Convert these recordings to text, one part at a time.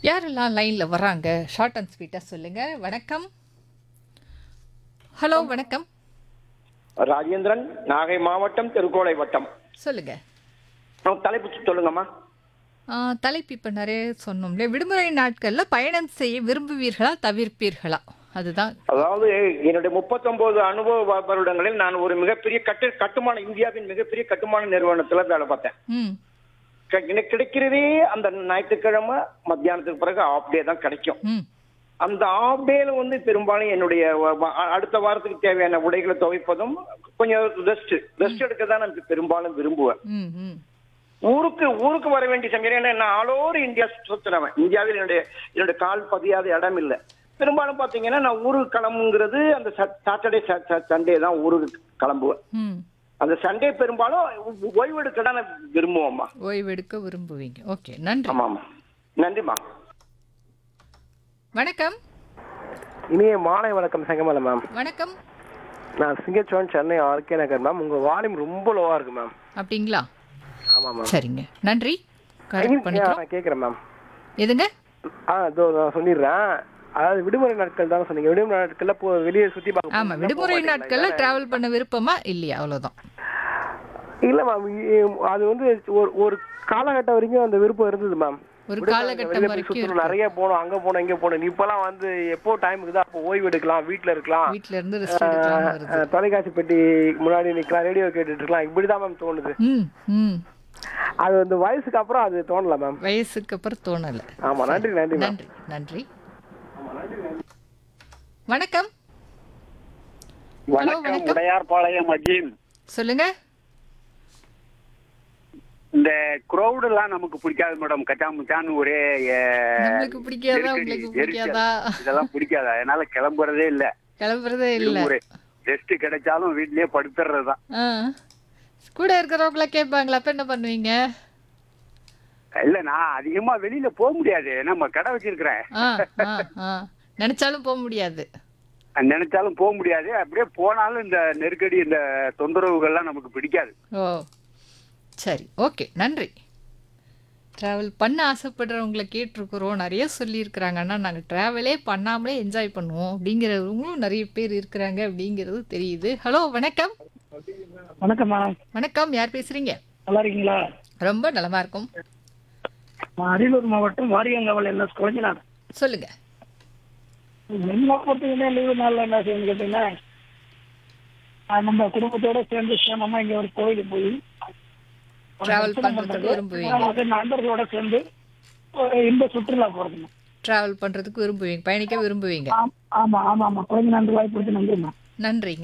யாரெல்லாம் லைன்ல வராங்க ஷார்ட் அண்ட் ஸ்வீட்டா சொல்லுங்க வணக்கம் ஹலோ வணக்கம் ராஜேந்திரன் நாகை மாவட்டம் திருக்கோளை வட்டம் சொல்லுங்க உங்க தலைப்பு சொல்லுங்கம்மா ஆ, தலைப்பு இப்போ நிறைய சொன்னோம்ல விடுமுறை நாட்கள்ல பயணம் செய்ய விரும்புவீர்களா தவிர்ப்பீர்களா அதுதான் அதாவது என்னுடைய முப்பத்தொன்பது அனுபவ வ- வருடங்களில் நான் ஒரு மிகப்பெரிய கட்டு கட்டுமான இந்தியாவின் மிகப்பெரிய கட்டுமான நிறுவனத்துல வேலை பார்த்தேன் ம் க- எனக்கு கிடைக்கிறதே அந்த ஞாயிற்றுக்கிழமை மத்தியானத்துக்கு பிறகு ஆஃப் டே தான் கிடைக்கும் ம் அந்த ஆஃப் டேல வந்து பெரும்பாலும் என்னுடைய வ- வ- அடுத்த வாரத்துக்கு தேவையான உடைகளை துவைப்பதும் கொஞ்சம் ரெஸ்ட் ரெஸ்ட் எடுக்க தான் நான் பெரும்பாலும் விரும்புவேன் ம் ம் ஊருக்கு ஊருக்கு வர வேண்டிய சமயம் ஏன்னா நான் ஆல் ஓவர் இந்தியா சுத்துறவன் இந்தியாவில் என்னுடைய என்னுடைய கால் பதியாத இடம் இல்லை பெரும்பாலும் பாத்தீங்கன்னா நான் ஊருக்கு கிளம்புங்கிறது அந்த சாட்டர்டே சண்டே தான் ஊருக்கு கிளம்புவேன் ம் அந்த சண்டே பெரும்பாலும் ஓ- ஓய்வெடுக்க தான் நான் விரும்புவோம்மா ஓய்வெடுக்க விரும்புவீங்க ஓகே நன்றி ஆமாம்மா நன்றிம்மா வணக்கம் இனிய மாலை வணக்கம் செங்கமலை மேம் வணக்கம் நான் சிங்கச்சோன் சென்னை ஆர்கே நகர் மேம் உங்க வால்யூம் ரொம்ப லோவா இருக்கு மேம் அப்படிங்களா ஆமா மேம் சரிங்க நன்றி கரெக்ட் பண்ணிக்கிறோம் நான் கேக்குறேன் மேம் எதுங்க ஆ இதோ நான் சொல்லிடுறேன் அதாவது விடுமுறை நாட்கள் தான் சொன்னீங்க விடுமுறை நாட்கள்ல போ வெளியே சுத்தி பார்க்க ஆமா போறீங்களா? விடுமுறை போக மாட்டீங்களா? நாட்கள்ல டிராவல் பண்ண விருப்பமா இல்லையா அவ்வளவுதான் இல்ல மேம் அது வந்து ஒரு ஒரு காலகட்டம் வரைக்கும் அந்த விருப்பம் இருந்தது மேம் ஒரு விடுமுறை காலகட்டம் வெளியில போய் வரைக்கும் சுத்தணும், இருக்கு. நிறைய போகணும் அங்க போகணும் இங்க போகணும் இப்பெல்லாம் வந்து எப்போ டைம் இருக்குதோ அப்போ ஓய்வு எடுக்கலாம் வீட்ல இருக்கலாம் வீட்ல இருந்து ரெஸ்ட் எடுக்கலாம்னு வருது அஹ், தொலைக்காட்சி பெட்டி முன்னாடி நிக்கலாம் ரேடியோ கேட்டுட்டு இருக்கலாம் இப்படிதான் மேம் தோணுது ம் ம் அது வந்து வயசுக்கு அப்புறம் அது தோணல மேம் வயசுக்கு அப்புறம் தோணல ஆமா நன்றி நன்றி மேம் நன்றி நன்றி வணக்கம் ஹலோ வணக்கம் வணக்கம் உடையார்பாளையம் அஜீம் சொல்லுங்க இந்த crowd எல்லாம் நமக்கு பிடிக்காது மேடம் கச்சாமுச்சான்னு ஒரே அஹ், நம்மளுக்கு பிடிக்காதா நெருக்கடி, உங்களுக்கு எரிச்சல். பிடிக்காதா இதெல்லாம் பிடிக்காதா அதனால கிளம்புறதே இல்ல கிளம்புறதே இல்ல விடுமுறை ரெஸ்ட் கிடைச்சாலும் வீட்லயே படுத்துறது தான் ஆ கூட இருக்கிறவங்கள கேட்பாங்களா அப்ப என்ன பண்ணுவீங்க இல்ல நான் அதிகமா வெளியில போக முடியாது நம்ம கடை வச்சிருக்கிறேன் ஆ ஆ ஆ நினைச்சாலும் போக முடியாது நினைச்சாலும் போக முடியாது அப்படியே போனாலும் இந்த நெருக்கடி இந்த தொந்தரவுகள்லாம் நமக்கு பிடிக்காது ஓ சரி ஓகே நன்றி ட்ராவல் பண்ண ஆசைப்படுறவங்கள கேட்டிருக்கிறோம் நிறைய சொல்லியிருக்கிறாங்க ஆனால் நாங்கள் ட்ராவலே பண்ணாமலே என்ஜாய் பண்ணுவோம் அப்படிங்கிறவங்களும் நிறைய பேர் இருக்கிறாங்க அப்படிங்கிறது தெரியுது ஹலோ வணக்கம் வணக்கம் மேடம் வணக்கம் யார் பேசுறீங்க நல்லா இருக்கீங்களா ரொம்ப நலமா இருக்கும் நான் அரியலூர் மாவட்டம் வாரியங்காவல் என்எஸ் குழஞ்சினார் சொல்லுங்க என்ன பொறுத்தவரை லீவு நாள்ல என்ன செய்யணும் கேட்டீங்கன்னா ஆஹ் நம்ம குடும்பத்தோட சேர்ந்து சேமமா இங்க ஒரு கோயிலுக்கு போய் ஒரு Travel தரிசனம் பண்றதுக்கு பண்றது, விரும்புவீங்க. அதாவது நண்பர்களோட சேர்ந்து ஒரு இன்ப சுற்றுலா போறதுங்க ட்ராவல் பண்ணுறதுக்கு விரும்புவீங்க பயணிக்க விரும்புவீங்க ஆம், ஆமா ஆமா ஆமா குழந்தை நன்றி வாய்ப்பு கொடுத்து நன்றிம்மா நன்றிங்க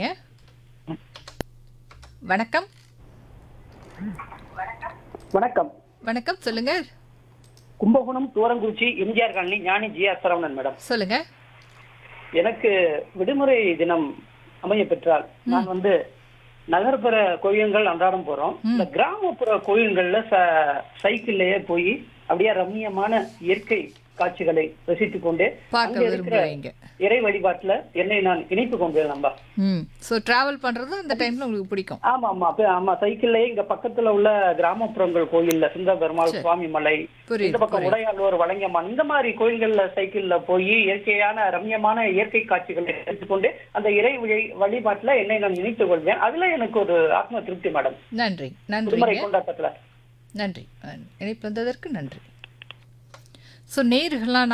வணக்கம் வணக்கம் வணக்கம் சொல்லுங்க கும்பகோணம் தூரங்குறிச்சி MGR colony Gnani G R Saravanan madam சொல்லுங்க எனக்கு விடுமுறை தினம் அமைய பெற்றால் நான் வந்து நகர்ப்புற கோயில்கள் அன்றாடம் போறோம் இந்த கிராமப்புற கோயில்கள்ல ச- சைக்கிள்லயே போய் அப்படியே ரம்மியமான இயற்கை காட்சிகளை ரசித்துக் கொண்டே பார்க்க அங்க இருக்கிற விரும்புவீங்க இறை வழிபாட்டுல என்னை நான் இணைப்பு கொண்டேன் நம்ப ம் ஸோ ட்ராவல் பண்ணுறது அந்த டைமில் உங்களுக்கு பிடிக்கும் ஆமா ஆமா அப்ப ஆமா சைக்கிள்லயே இங்க பக்கத்துல உள்ள கிராமப்புறங்கள் கோயில்ல சுந்த பெருமாள் சுவாமி மலை புரியுது, இந்த பக்கம் புரியுது. உடையாளூர் வழங்கம்மான் இந்த மாதிரி கோயில்கள்ல சைக்கிள்ல போய் இயற்கையான ரம்யமான இயற்கை காட்சிகளை எடுத்துக்கொண்டு அந்த இறை வழி- வழிபாட்டுல என்னை நான் இணைத்துக் கொள்வேன் அதுல எனக்கு ஒரு ஆத்ம திருப்தி மேடம் நன்றி விடுமுறை நன்றிங்க கொண்டாட்டத்துல நன்றி இணைப்பு வந்ததற்கு நன்றி ஸோ நேர்கள்லாம்